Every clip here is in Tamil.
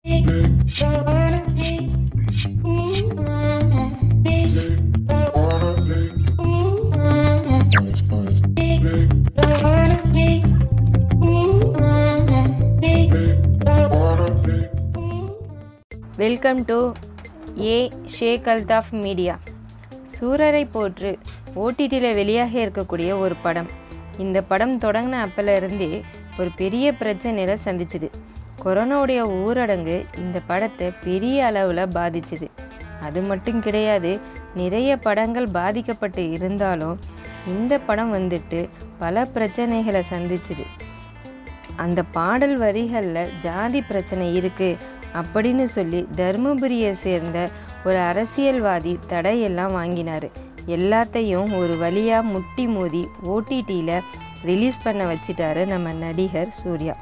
welcome to A Sheikh Althaf media Soorarai Pottru ஓடிடியில் வெளியாக இருக்கக்கூடிய ஒரு படம் இந்த படம் தொடங்கின அப்பல இருந்தே ஒரு பெரிய பிரச்சனையில் சந்திச்சுது கொரோனாவுடைய ஊரடங்கு இந்த படத்தை பெரிய அளவில் பாதிச்சுது அது மட்டும் கிடையாது நிறைய படங்கள் பாதிக்கப்பட்டு இருந்தாலும் இந்த படம் வந்துட்டு பல பிரச்சனைகளை சந்திச்சுது அந்த பாடல் வரிகளில் ஜாதி பிரச்சனை இருக்கு அப்படின்னு சொல்லி தருமபுரியை சேர்ந்த ஒரு அரசியல்வாதி தடையெல்லாம் வாங்கினார் எல்லாத்தையும் ஒரு வழியாக முட்டி மோதி ஓடிடியில் ரிலீஸ் பண்ண வச்சிட்டாரு நம்ம நடிகர் சூர்யா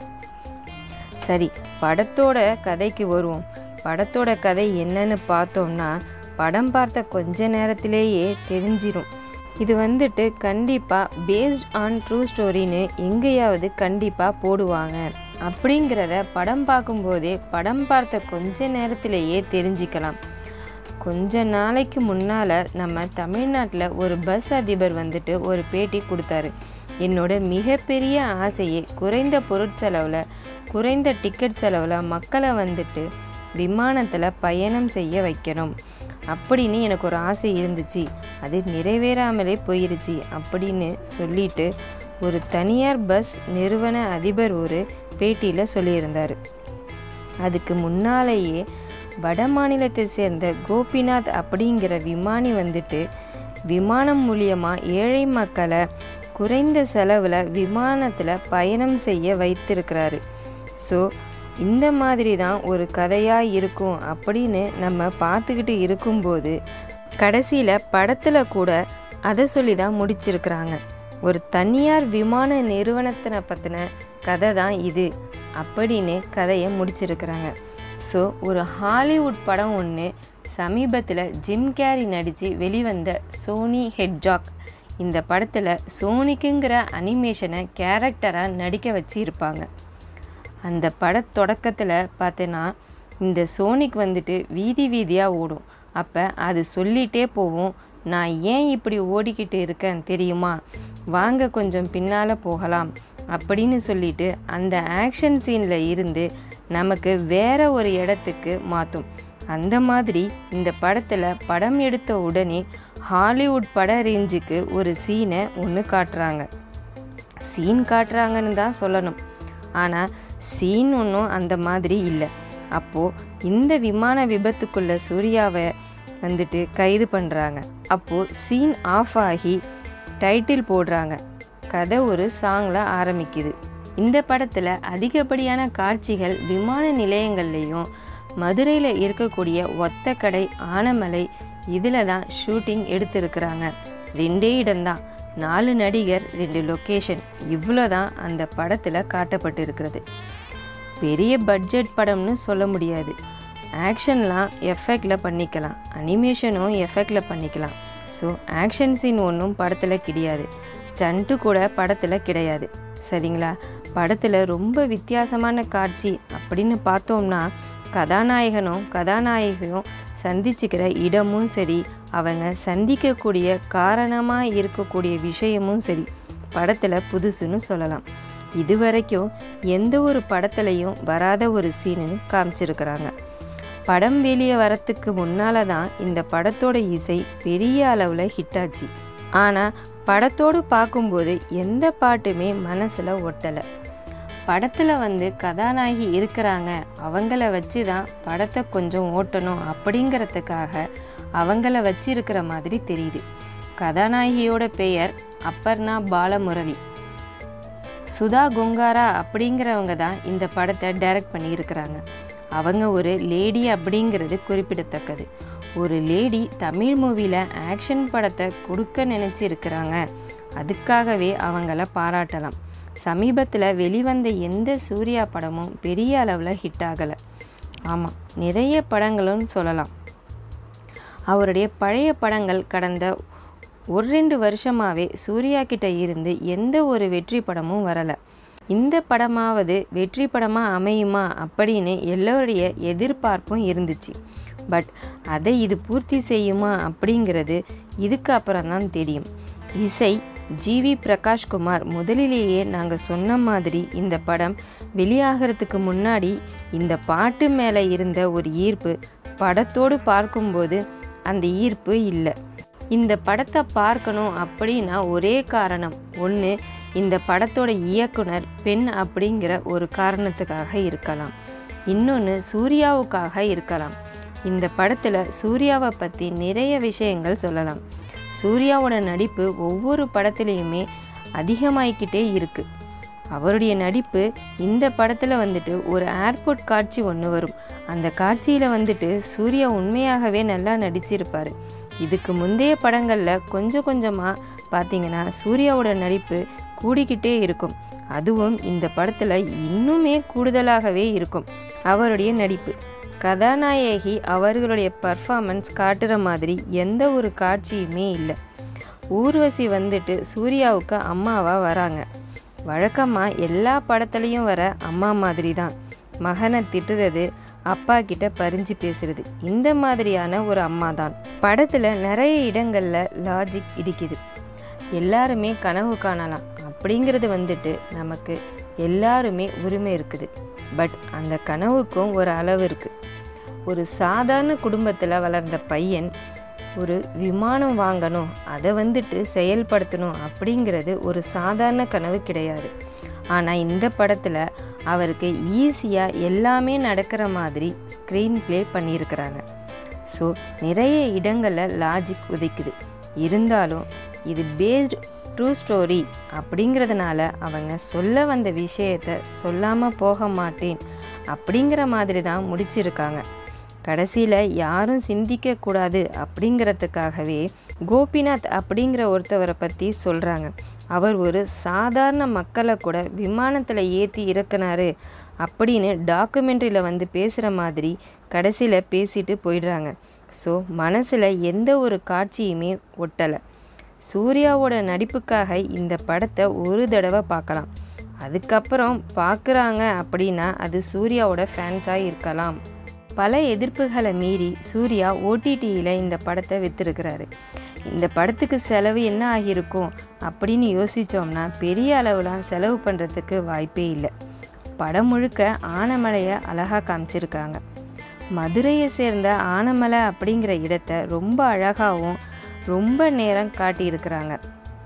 சரி படத்தோட கதைக்கு வருவோம் படத்தோட கதை என்னன்னு பார்த்தோம்னா படம் பார்த்த கொஞ்ச நேரத்திலேயே தெரிஞ்சிடும் இது வந்துட்டு கண்டிப்பாக பேஸ்ட் ஆன் ட்ரூ ஸ்டோரின்னு எங்கேயாவது கண்டிப்பாக போடுவாங்க அப்படிங்கிறத படம் பார்க்கும்போதே படம் பார்த்த கொஞ்ச நேரத்திலேயே தெரிஞ்சுக்கலாம் கொஞ்ச நாளைக்கு முன்னால் நம்ம தமிழ்நாட்டில் ஒரு பஸ் அதிபர் வந்துட்டு ஒரு பேட்டி கொடுத்தாரு என்னோட மிகப்பெரிய ஆசையே குறைந்த பொருட்செலவில் குறைந்த டிக்கெட் செலவில் மக்களை வந்துட்டு விமானத்தில் பயணம் செய்ய வைக்கணும் அப்படின்னு எனக்கு ஒரு ஆசை இருந்துச்சு அது நிறைவேறாமலே போயிருச்சு அப்படின்னு சொல்லிட்டு ஒரு தனியார் பஸ் நிறுவன அதிபர் ஒரு பேட்டியில் சொல்லியிருந்தார் அதுக்கு முன்னாலேயே வட மாநிலத்தை சேர்ந்த கோபிநாத் அப்படிங்கிற விமானி வந்துட்டு விமானம் மூலியமாக ஏழை மக்களை குறைந்த செலவில் விமானத்தில் பயணம் செய்ய வைத்திருக்கிறாரு ஸோ இந்த மாதிரி தான் ஒரு கதையாக இருக்கும் அப்படின்னு நம்ம பார்த்துக்கிட்டு இருக்கும்போது கடைசியில் படத்தில் கூட அதை சொல்லி தான் முடிச்சிருக்கிறாங்க ஒரு தனியார் விமான நிறுவனத்தினை பற்றின கதை தான் இது அப்படின்னு கதையை முடிச்சிருக்கிறாங்க ஸோ ஒரு ஹாலிவுட் படம் ஒன்று சமீபத்தில் ஜிம் கேரி நடித்து வெளிவந்த சோனி ஹெட்ஜாக் இந்த படத்தில் சோனிக்குங்கிற அனிமேஷனை கேரக்டராக நடிக்க வச்சு இருப்பாங்க அந்த பட தொடக்கத்தில் பார்த்தேன்னா இந்த சோனிக் வந்துட்டு வீதி வீதியாக ஓடும் அப்போ அது சொல்லிகிட்டே போகும் நான் ஏன் இப்படி ஓடிக்கிட்டு இருக்கேன் தெரியுமா வாங்க கொஞ்சம் பின்னால் போகலாம் அப்படின்னு சொல்லிட்டு அந்த ஆக்ஷன் சீனில் இருந்து நமக்கு வேற ஒரு இடத்துக்கு மாற்றும் அந்த மாதிரி இந்த படத்தில் படம் எடுத்த உடனே ஹாலிவுட் பட ரேஞ்சுக்கு ஒரு சீனை ஒன்று காட்டுறாங்க சீன் காட்டுறாங்கன்னு தான் சொல்லணும் ஆனால் சீன் ஒன்றும் அந்த மாதிரி இல்லை அப்போது இந்த விமான விபத்துக்குள்ள சூர்யாவை வந்துட்டு கைது பண்ணுறாங்க அப்போது சீன் ஆஃப் ஆகி டைட்டில் போடுறாங்க கதை ஒரு சாங்கில் ஆரம்பிக்குது இந்த படத்தில் அதிகப்படியான காட்சிகள் விமான நிலையங்கள்லேயும் மதுரையில் இருக்கக்கூடிய ஒத்தக்கடை ஆனமலை இதில் தான் ஷூட்டிங் எடுத்திருக்கிறாங்க ரெண்டே இடம்தான் நாலு நடிகர் ரெண்டு லொக்கேஷன் இவ்வளோ தான் அந்த படத்தில் காட்டப்பட்டிருக்கிறது பெரிய பட்ஜெட் படம்னு சொல்ல முடியாது ஆக்ஷன்லாம் எஃபெக்டில் பண்ணிக்கலாம் அனிமேஷனும் எஃபெக்டில் பண்ணிக்கலாம் ஸோ ஆக்ஷன் சீன் ஒன்றும் படத்தில் கிடையாது ஸ்டண்ட்டு கூட படத்தில் கிடையாது சரிங்களா படத்தில் ரொம்ப வித்தியாசமான காட்சி அப்படின்னு பார்த்தோம்னா கதாநாயகனும் கதாநாயகியும் சந்திச்சுக்கிற இடமும் சரி அவங்க சந்திக்கக்கூடிய காரணமாக இருக்கக்கூடிய விஷயமும் சரி படத்தில் புதுசுன்னு சொல்லலாம் இது வரைக்கும் எந்த ஒரு படத்துலையும் வராத ஒரு சீனுன்னு காமிச்சிருக்கிறாங்க படம் வெளியே வரத்துக்கு முன்னால் தான் இந்த படத்தோட இசை பெரிய அளவில் ஹிட் ஆச்சு ஆனால் படத்தோடு பார்க்கும்போது எந்த பாட்டுமே மனசில் ஒட்டலை படத்தில் வந்து கதாநாயகி இருக்கிறாங்க அவங்கள வச்சு தான் படத்தை கொஞ்சம் ஓட்டணும் அப்படிங்கிறதுக்காக அவங்கள வச்சு இருக்கிற மாதிரி தெரியுது கதாநாயகியோட பெயர் அப்பர்ணா பாலமுரளி சுதா கொங்காரா அப்படிங்கிறவங்க தான் இந்த படத்தை டைரக்ட் பண்ணியிருக்கிறாங்க அவங்க ஒரு லேடி அப்படிங்கிறது குறிப்பிடத்தக்கது ஒரு லேடி தமிழ் மூவியில் ஆக்ஷன் படத்தை கொடுக்க நினச்சிருக்கிறாங்க அதுக்காகவே அவங்கள பாராட்டலாம் சமீபத்தில் வெளிவந்த எந்த சூர்யா படமும் பெரிய அளவில் ஹிட் ஆகலை ஆமாம் நிறைய படங்களும் சொல்லலாம் அவருடைய பழைய படங்கள் கடந்த ஒரு ரெண்டு வருஷமாகவே சூர்யா கிட்ட இருந்து எந்த ஒரு வெற்றி படமும் வரலை இந்த படமாவது வெற்றி படமாக அமையுமா அப்படின்னு எல்லோருடைய எதிர்பார்ப்பும் இருந்துச்சு பட் அதை இது பூர்த்தி செய்யுமா அப்படிங்கிறது இதுக்கு அப்புறம் தான் தெரியும் இசை ஜிவி பிரகாஷ்குமார் முதலிலேயே நாங்கள் சொன்ன மாதிரி இந்த படம் வெளியாகிறதுக்கு முன்னாடி இந்த பாட்டு மேலே இருந்த ஒரு ஈர்ப்பு படத்தோடு பார்க்கும்போது அந்த ஈர்ப்பு இல்லை இந்த படத்தை பார்க்கணும் அப்படின்னா ஒரே காரணம் ஒன்று இந்த படத்தோட இயக்குனர் பெண் அப்படிங்கிற ஒரு காரணத்துக்காக இருக்கலாம் இன்னொன்று சூர்யாவுக்காக இருக்கலாம் இந்த படத்தில் சூர்யாவை பற்றி நிறைய விஷயங்கள் சொல்லலாம் சூர்யாவோட நடிப்பு ஒவ்வொரு படத்துலேயுமே அதிகமாகிக்கிட்டே இருக்குது அவருடைய நடிப்பு இந்த படத்தில் வந்துட்டு ஒரு ஏர்போர்ட் காட்சி ஒன்று வரும் அந்த காட்சியில் வந்துட்டு சூர்யா உண்மையாகவே நல்லா நடிச்சிருப்பார் இதுக்கு முந்தைய படங்களில் கொஞ்சம் கொஞ்சமாக பார்த்தீங்கன்னா சூர்யாவோட நடிப்பு கூடிக்கிட்டே இருக்கும் அதுவும் இந்த படத்தில் இன்னுமே கூடுதலாகவே இருக்கும் அவருடைய நடிப்பு கதாநாயகி அவர்களுடைய பர்ஃபார்மன்ஸ் காட்டுற மாதிரி எந்த ஒரு காட்சியுமே இல்லை ஊர்வசி வந்துட்டு சூர்யாவுக்கு அம்மாவாக வராங்க வழக்கமாக எல்லா படத்துலையும் வர அம்மா மாதிரி தான் மகனை திட்டுறது அப்பா கிட்ட பறிஞ்சு பேசுறது இந்த மாதிரியான ஒரு அம்மா தான் படத்தில் நிறைய இடங்களில் லாஜிக் இடிக்குது எல்லாருமே கனவு காணலாம் அப்படிங்கிறது வந்துட்டு நமக்கு எல்லாருமே உரிமை இருக்குது பட் அந்த கனவுக்கும் ஒரு அளவு இருக்குது ஒரு சாதாரண குடும்பத்தில் வளர்ந்த பையன் ஒரு விமானம் வாங்கணும் அதை வந்துட்டு செயல்படுத்தணும் அப்படிங்கிறது ஒரு சாதாரண கனவு கிடையாது ஆனால் இந்த படத்தில் அவருக்கு ஈஸியாக எல்லாமே நடக்கிற மாதிரி ஸ்க்ரீன் ப்ளே பண்ணியிருக்கிறாங்க ஸோ நிறைய இடங்களில் லாஜிக் உதைக்குது இருந்தாலும் இது பேஸ்டு ட்ரூ ஸ்டோரி அப்படிங்கிறதுனால அவங்க சொல்ல வந்த விஷயத்தை சொல்லாமல் போக மாட்டேன் அப்படிங்கிற மாதிரி தான் முடிச்சிருக்காங்க கடைசியில் யாரும் சிந்திக்கக்கூடாது அப்படிங்கிறதுக்காகவே கோபிநாத் அப்படிங்கிற ஒருத்தவரை பற்றி சொல்கிறாங்க அவர் ஒரு சாதாரண மக்களை கூட விமானத்தில் ஏற்றி இறக்குனாரு அப்படின்னு டாக்குமெண்ட்ரியில் வந்து பேசுகிற மாதிரி கடைசியில் பேசிட்டு போயிடுறாங்க ஸோ மனசில் எந்த ஒரு காட்சியுமே ஒட்டலை சூர்யாவோட நடிப்புக்காக இந்த படத்தை ஒரு தடவை பார்க்கலாம் அதுக்கப்புறம் பார்க்குறாங்க அப்படின்னா அது சூர்யாவோட ஃபேன்ஸாக இருக்கலாம் பல எதிர்ப்புகளை மீறி சூர்யா ஓடிடியில் இந்த படத்தை விற்றுருக்கிறாரு இந்த படத்துக்கு செலவு என்ன ஆகியிருக்கும் அப்படின்னு யோசித்தோம்னா பெரிய அளவுலாம் செலவு பண்ணுறதுக்கு வாய்ப்பே இல்லை படம் முழுக்க ஆனமலையை அழகாக காமிச்சிருக்காங்க மதுரையை சேர்ந்த ஆனமலை அப்படிங்கிற இடத்த ரொம்ப அழகாகவும் ரொம்ப நேரம் காட்டியிருக்கிறாங்க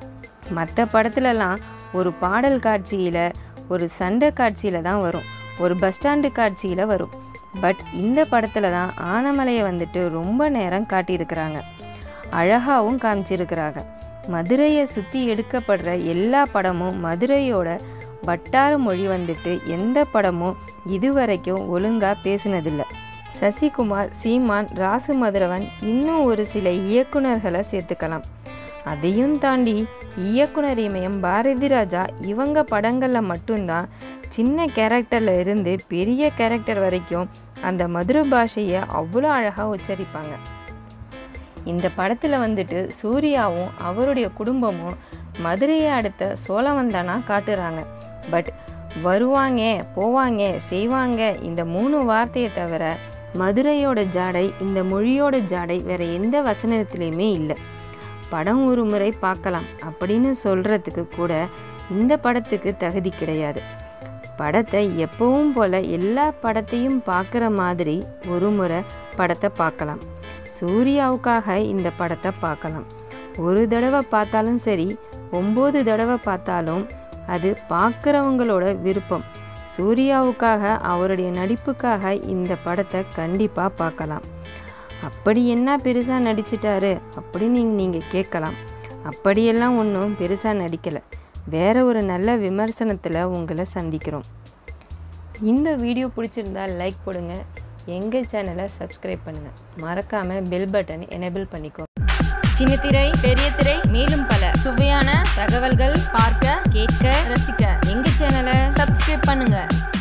மற்ற படத்துலலாம் ஒரு பாடல் காட்சியில் ஒரு சண்டை காட்சியில் தான் வரும் ஒரு பஸ் ஸ்டாண்டு காட்சியில் வரும் பட் இந்த படத்தில் தான் ஆனமலையை வந்துட்டு ரொம்ப நேரம் காட்டியிருக்கிறாங்க அழகாகவும் காமிச்சிருக்கிறாங்க மதுரையை சுற்றி எடுக்கப்படுற எல்லா படமும் மதுரையோட வட்டார மொழி வந்துட்டு எந்த படமும் இதுவரைக்கும் ஒழுங்காக பேசினதில்லை சசிகுமார் சீமான் ராசு மதுரவன் இன்னும் ஒரு சில இயக்குனர்களை சேர்த்துக்கலாம் அதையும் தாண்டி இயக்குனர் இமயம் பாரதி ராஜா இவங்க படங்களில் மட்டும்தான் சின்ன கேரக்டரில் இருந்து பெரிய கேரக்டர் வரைக்கும் அந்த மதுரை பாஷையை அவ்வளோ அழகாக உச்சரிப்பாங்க இந்த படத்தில் வந்துட்டு சூர்யாவும் அவருடைய குடும்பமும் மதுரையை அடுத்த சோழவந்தானா காட்டுறாங்க பட் வருவாங்க போவாங்க செய்வாங்க இந்த மூணு வார்த்தையை தவிர மதுரையோட ஜாடை இந்த மொழியோட ஜாடை வேற எந்த வசனத்துலேயுமே இல்லை படம் ஒரு முறை பார்க்கலாம் அப்படின்னு சொல்கிறதுக்கு கூட இந்த படத்துக்கு தகுதி கிடையாது படத்தை எப்பவும் போல் எல்லா படத்தையும் பார்க்குற மாதிரி ஒரு முறை படத்தை பார்க்கலாம் சூர்யாவுக்காக இந்த படத்தை பார்க்கலாம் ஒரு தடவை பார்த்தாலும் சரி ஒம்பது தடவை பார்த்தாலும் அது பார்க்குறவங்களோட விருப்பம் சூர்யாவுக்காக அவருடைய நடிப்புக்காக இந்த படத்தை கண்டிப்பாக பார்க்கலாம் அப்படி என்ன பெருசாக நடிச்சிட்டாரு அப்படின்னு நீங்கள் கேட்கலாம் அப்படியெல்லாம் ஒன்றும் பெருசாக நடிக்கலை வேற ஒரு நல்ல விமர்சனத்தில் உங்களை சந்திக்கிறோம் இந்த வீடியோ பிடிச்சிருந்தா லைக் போடுங்க எங்கள் சேனலை சப்ஸ்கிரைப் பண்ணுங்கள் மறக்காமல் பெல் பட்டன் எனேபிள் பண்ணிக்கோ சின்ன திரை பெரிய திரை மேலும் பல சுவையான தகவல்கள் பார்க்க கேட்க ரசிக்க எங்கள் சேனலை சப்ஸ்கிரைப் பண்ணுங்க